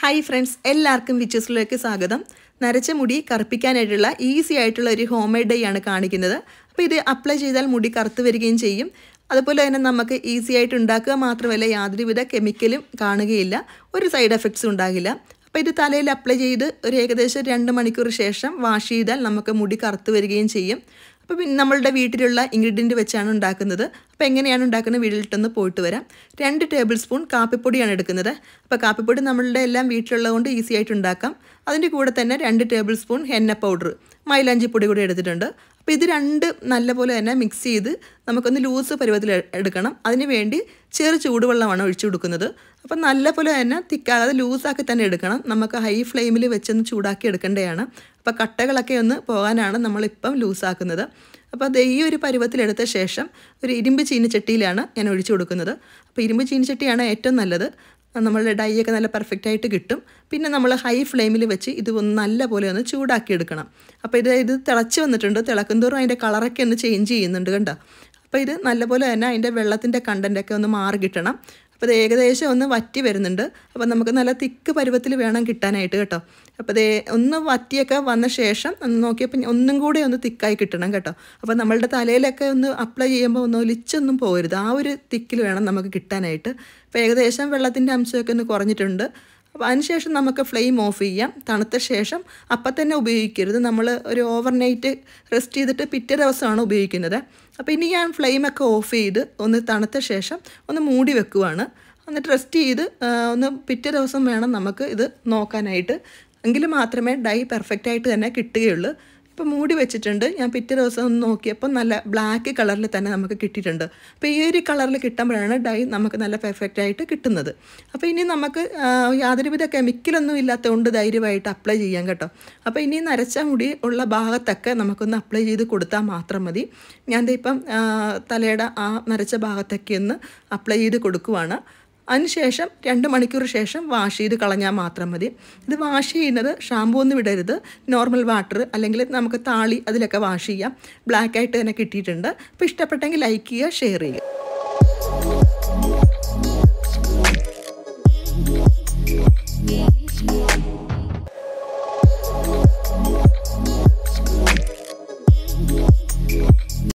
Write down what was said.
hi friends എല്ലാവർക്കും വിച്ചസിലേക്ക് സ്വാഗതം നരച്ച മുടി കറുപ്പിക്കാനായിട്ടുള്ള ഈസി ആയിട്ടുള്ള ഒരു ഹോം മെയ്ഡ് ഡേ ആണ് കാണിക്കുന്നത് അപ്പോൾ ഇത് അപ്ലൈ ചെയ്താൽ മുടി കറുത്ത് വരികയും ചെയ്യും അതുപോലെ തന്നെ നമുക്ക് ഈസി ആയിട്ട് ഉണ്ടാക്കുക മാത്രമല്ല യാതൊരുവിധ കെമിക്കലും കാണുകയില്ല ഒരു സൈഡ് എഫക്ട്സും ഉണ്ടാകില്ല അപ്പോൾ ഇത് തലയിൽ അപ്ലൈ ചെയ്ത് ഒരു ഏകദേശം രണ്ട് മണിക്കൂർ ശേഷം വാഷ് ചെയ്താൽ നമുക്ക് മുടി കറുത്ത് വരികയും ചെയ്യും അപ്പോൾ പിന്നെ നമ്മളുടെ വീട്ടിലുള്ള ഇൻഗ്രീഡിയൻറ്റ് വെച്ചാണ് ഉണ്ടാക്കുന്നത് അപ്പോൾ എങ്ങനെയാണ് ഉണ്ടാക്കുന്നത് വീട്ടിലിട്ടൊന്ന് പോയിട്ട് വരാം രണ്ട് ടേബിൾ സ്പൂൺ കാപ്പിപ്പൊടിയാണ് എടുക്കുന്നത് അപ്പോൾ കാപ്പിപ്പൊടി നമ്മളുടെ എല്ലാം വീട്ടിലുള്ളതുകൊണ്ട് ഈസി ആയിട്ട് ഉണ്ടാക്കാം അതിൻ്റെ കൂടെ തന്നെ രണ്ട് ടേബിൾ സ്പൂൺ ഹെന്ന പൗഡർ മൈലാഞ്ചി പൊടി കൂടി എടുത്തിട്ടുണ്ട് അപ്പോൾ ഇത് രണ്ട് നല്ലപോലെ തന്നെ മിക്സ് ചെയ്ത് നമുക്കൊന്ന് ലൂസ് പരുവത്തിൽ എ- എടുക്കണം അതിന് വേണ്ടി ചെറു ചൂടുവെള്ളമാണ് ഒഴിച്ചു കൊടുക്കുന്നത് അപ്പോൾ നല്ലപോലെ തന്നെ തിക്കാതെ ലൂസാക്കി തന്നെ എടുക്കണം നമുക്ക് ഹൈ ഫ്ലെയിമിൽ വെച്ചൊന്ന് ചൂടാക്കി എടുക്കേണ്ടതാണ് അപ്പോൾ കട്ടകളൊക്കെ ഒന്ന് പോകാനാണ് നമ്മളിപ്പം ലൂസാക്കുന്നത് അപ്പോൾ അത് ഈ ഒരു പരുവത്തിലെടുത്ത ശേഷം ഒരു ഇരുമ്പ് ചീനിച്ചട്ടിയിലാണ് ഞാൻ ഒഴിച്ചു കൊടുക്കുന്നത് അപ്പോൾ ഇരുമ്പ് ചീനിച്ചട്ടിയാണ് ഏറ്റവും നല്ലത് നമ്മളുടെ ഡൈ ഒക്കെ നല്ല പെർഫെക്റ്റ് ആയിട്ട് കിട്ടും പിന്നെ നമ്മൾ ഹൈ ഫ്ലെയിമിൽ വെച്ച് ഇത് ഒന്ന് നല്ല പോലെ ഒന്ന് ചൂടാക്കി എടുക്കണം അപ്പോൾ ഇത് ഇത് തിളച്ച് വന്നിട്ടുണ്ട് തിളക്കുന്തോറും അതിൻ്റെ കളറൊക്കെ ഒന്ന് ചേഞ്ച് ചെയ്യുന്നുണ്ട് കണ്ടോ അപ്പോൾ ഇത് നല്ലപോലെ തന്നെ അതിൻ്റെ വെള്ളത്തിൻ്റെ കണ്ടൻറ്റൊക്കെ ഒന്ന് മാറി കിട്ടണം അപ്പോൾ ഇത് ഏകദേശം ഒന്ന് വറ്റി വരുന്നുണ്ട് അപ്പോൾ നമുക്ക് നല്ല തിക്ക് പരുവത്തിൽ വേണം കിട്ടാനായിട്ട് കേട്ടോ അപ്പോൾ ഇത് ഒന്ന് വറ്റിയൊക്കെ വന്ന ശേഷം ഒന്ന് നോക്കിയപ്പോൾ ഒന്നും കൂടി ഒന്ന് തിക്കായി കിട്ടണം കേട്ടോ അപ്പോൾ നമ്മളുടെ തലയിലൊക്കെ ഒന്ന് അപ്ലൈ ചെയ്യുമ്പോൾ ഒന്ന് ഒലിച്ചൊന്നും പോകരുത് ആ ഒരു തിക്കിൽ വേണം നമുക്ക് കിട്ടാനായിട്ട് അപ്പോൾ ഏകദേശം വെള്ളത്തിൻ്റെ അംശമൊക്കെ ഒന്ന് കുറഞ്ഞിട്ടുണ്ട് അപ്പോൾ അതിനുശേഷം നമുക്ക് ഫ്ലെയിം ഓഫ് ചെയ്യാം തണുത്ത ശേഷം അപ്പം തന്നെ ഉപയോഗിക്കരുത് നമ്മൾ ഒരു ഓവർനൈറ്റ് റെസ്റ്റ് ചെയ്തിട്ട് പിറ്റേ ദിവസമാണ് ഉപയോഗിക്കുന്നത് അപ്പോൾ ഇനി ഞാൻ ഫ്ലെയിമൊക്കെ ഓഫ് ചെയ്ത് ഒന്ന് തണുത്ത ശേഷം ഒന്ന് മൂടി വെക്കുവാണ് എന്നിട്ട് റെസ്റ്റ് ചെയ്ത് ആ, ഒന്ന് പിറ്റേ ദിവസം വേണം നമുക്ക് ഇത് നോക്കാനായിട്ട് എങ്കിൽ മാത്രമേ ഡൈ പെർഫെക്റ്റ് ആയിട്ട് തന്നെ കിട്ടുകയുള്ളൂ ഇപ്പോൾ മൂടി വെച്ചിട്ടുണ്ട് ഞാൻ പിറ്റേ ദിവസം ഒന്ന് നോക്കിയപ്പോൾ നല്ല ബ്ലാക്ക് കളറിൽ തന്നെ നമുക്ക് കിട്ടിയിട്ടുണ്ട് അപ്പോൾ ഈ ഒരു കളറിൽ കിട്ടുമ്പോഴാണ് ഡൈ നമുക്ക് നല്ല പെർഫെക്റ്റ് ആയിട്ട് കിട്ടുന്നത് അപ്പോൾ ഇനി നമുക്ക് ആ, യാതൊരുവിധ കെമിക്കലൊന്നും ഇല്ലാത്തതുകൊണ്ട് ധൈര്യമായിട്ട് അപ്ലൈ ചെയ്യാം കേട്ടോ അപ്പോൾ ഇനി നരച്ച മുടി ഉള്ള ഭാഗത്തൊക്കെ നമുക്കൊന്ന് അപ്ലൈ ചെയ്ത് കൊടുത്താൽ മാത്രം മതി ഞാൻ ദേ ഇപ്പം ആ, തലയുടെ ആ നരച്ച ഭാഗത്തൊക്കെ ഒന്ന് അപ്ലൈ ചെയ്ത് കൊടുക്കുവാണ് അതിനുശേഷം രണ്ട് മണിക്കൂർ ശേഷം വാഷ് ചെയ്ത് കളഞ്ഞാൽ മാത്രം മതി ഇത് വാഷ് ചെയ്യുന്നത് ഷാമ്പൂ ഒന്നും ഇടരുത് നോർമൽ വാട്ടർ അല്ലെങ്കിൽ നമുക്ക് താളി അതിലൊക്കെ വാഷ് ചെയ്യാം ബ്ലാക്ക് ആയിട്ട് തന്നെ കിട്ടിയിട്ടുണ്ട് അപ്പോൾ ഇഷ്ടപ്പെട്ടെങ്കിൽ ലൈക്ക് ചെയ്യുക ഷെയർ ചെയ്യുക